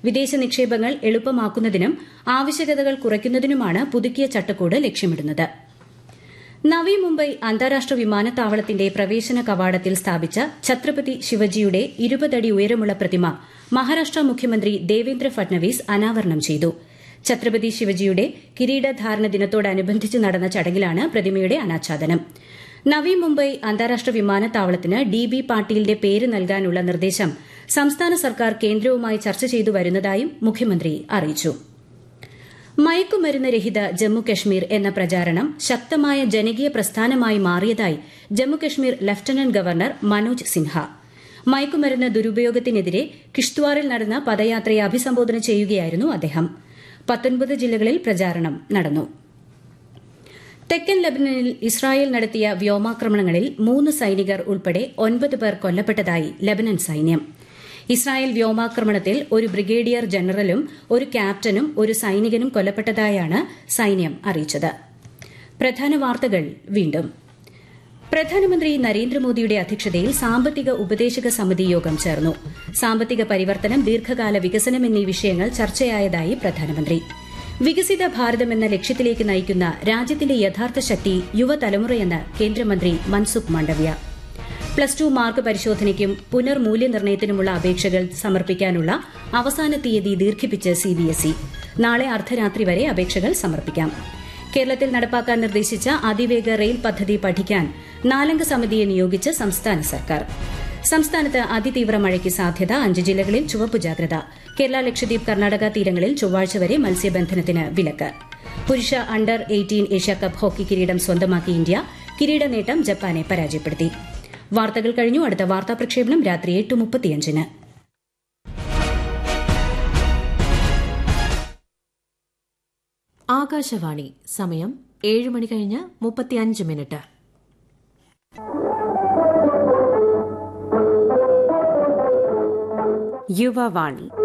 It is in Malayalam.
വിദേശ നിക്ഷേപങ്ങൾ എളുപ്പമാക്കുന്നതിനും ആവശ്യകതകൾ കുറയ്ക്കുന്നതിനുമാണ് പുതുക്കിയ ചട്ടക്കൂട് ലക്ഷ്യമിടുന്നത് നവി മുംബൈ അന്താരാഷ്ട്ര വിമാനത്താവളത്തിന്റെ പ്രവേശന കവാടത്തിൽ സ്ഥാപിച്ച ഛത്രപതി ശിവജിയുടെ ഇരുപതടി ഉയരമുള്ള പ്രതിമ മഹാരാഷ്ട്ര മുഖ്യമന്ത്രി ദേവേന്ദ്ര ഫട്നവിസ് അനാവരണം ചെയ്തു ഛത്രപതി ശിവജിയുടെ കിരീടധാരണ ദിനത്തോടനുബന്ധിച്ച് നടന്ന ചടങ്ങിലാണ് പ്രതിമയുടെ അനാച്ഛാദനം നവി മുംബൈ അന്താരാഷ്ട്ര വിമാനത്താവളത്തിന് ഡി ബി പാട്ടീലിന്റെ പേര് നൽകാനുള്ള നിർദ്ദേശം സംസ്ഥാന സർക്കാർ കേന്ദ്രവുമായി ചർച്ച ചെയ്തു വരുന്നതായും മുഖ്യമന്ത്രി അറിയിച്ചു മയക്കുമരുന്ന് രഹിത ജമ്മുകശ്മീർ എന്ന പ്രചാരണം ശക്തമായ ജനകീയ പ്രസ്ഥാനമായി മാറിയതായി ജമ്മുകശ്മീർ ലഫ്റ്റനന്റ് ഗവർണർ മനോജ് സിൻഹ മയക്കുമരുന്ന് ദുരുപയോഗത്തിനെതിരെ കിഷ്ത്വാറിൽ നടന്ന പദയാത്രയെ അഭിസംബോധന ചെയ്യുകയായിരുന്നു അദ്ദേഹം പത്തൊൻപത് ജില്ലകളിൽ പ്രചാരണം നടന്നു തെക്കൻ ലബനനിൽ ഇസ്രായേൽ നടത്തിയ വ്യോമാക്രമണങ്ങളിൽ മൂന്ന് സൈനികർ ഉൾപ്പെടെ ഒൻപത് പേർ കൊല്ലപ്പെട്ടതായി ലബനൻ സൈന്യം ഇസ്രായേൽ വ്യോമാക്രമണത്തിൽ ഒരു ബ്രിഗേഡിയർ ജനറലും ഒരു ക്യാപ്റ്റനും ഒരു സൈനികനും കൊല്ലപ്പെട്ടതായാണ് സൈന്യം അറിയിച്ചത് പ്രധാന വാർത്തകൾ വീണ്ടും പ്രധാനമന്ത്രി നരേന്ദ്രമോദിയുടെ അധ്യക്ഷതയിൽ സാമ്പത്തിക ഉപദേശക സമിതി യോഗം ചേർന്നു സാമ്പത്തിക പരിവർത്തനം ദീർഘകാല വികസനം എന്നീ വിഷയങ്ങൾ ചർച്ചയായതായി പ്രധാനമന്ത്രി വികസിത ഭാരതം എന്ന ലക്ഷ്യത്തിലേക്ക് നയിക്കുന്ന രാജ്യത്തിന്റെ യഥാർത്ഥ ശക്തി യുവതലമുറയെന്ന് കേന്ദ്രമന്ത്രി Mansukh Mandaviya plus two mark പരിശോധനയ്ക്കും പുനർമൂല്യനിർണ്ണയത്തിനുമുള്ള അപേക്ഷകൾ സമർപ്പിക്കാനുള്ള അവസാന തീയതി ദീർഘിപ്പിച്ച് സിബിഎസ്ഇ നാളെ അർദ്ധരാത്രി വരെ അപേക്ഷകൾ സമർപ്പിക്കാം കേരളത്തിൽ നടപ്പാക്കാൻ നിർദ്ദേശിച്ച അതിവേഗ റെയിൽ പദ്ധതി പഠിക്കാൻ നാലംഗ സമിതിയെ നിയോഗിച്ച് സംസ്ഥാന സർക്കാർ സംസ്ഥാനത്ത് അതിതീവ്ര മഴയ്ക്ക് സാധ്യത അഞ്ച് ജില്ലകളിൽ ചുവപ്പ് ജാഗ്രത കേരള ലക്ഷദ്വീപ് കർണാടക തീരങ്ങളിൽ ചൊവ്വാഴ്ച വരെ മത്സ്യബന്ധനത്തിന് വിലക്ക് പുരുഷ അണ്ടർ എയ്റ്റീൻ ഏഷ്യാകപ്പ് ഹോക്കി കിരീടം സ്വന്തമാക്കി ഇന്ത്യ കിരീട നേട്ടം ജപ്പാനെ പരാജയപ്പെടുത്തി വാർത്തകൾ കഴിഞ്ഞു അടുത്ത വാർത്താ പ്രക്ഷേപണം രാത്രി എട്ട് മുപ്പത്തിയഞ്ചിന് ആകാശവാണി സമയം ഏഴ് മണി കഴിഞ്ഞ് മുപ്പത്തിയഞ്ച് മിനിറ്റ് യുവവാണി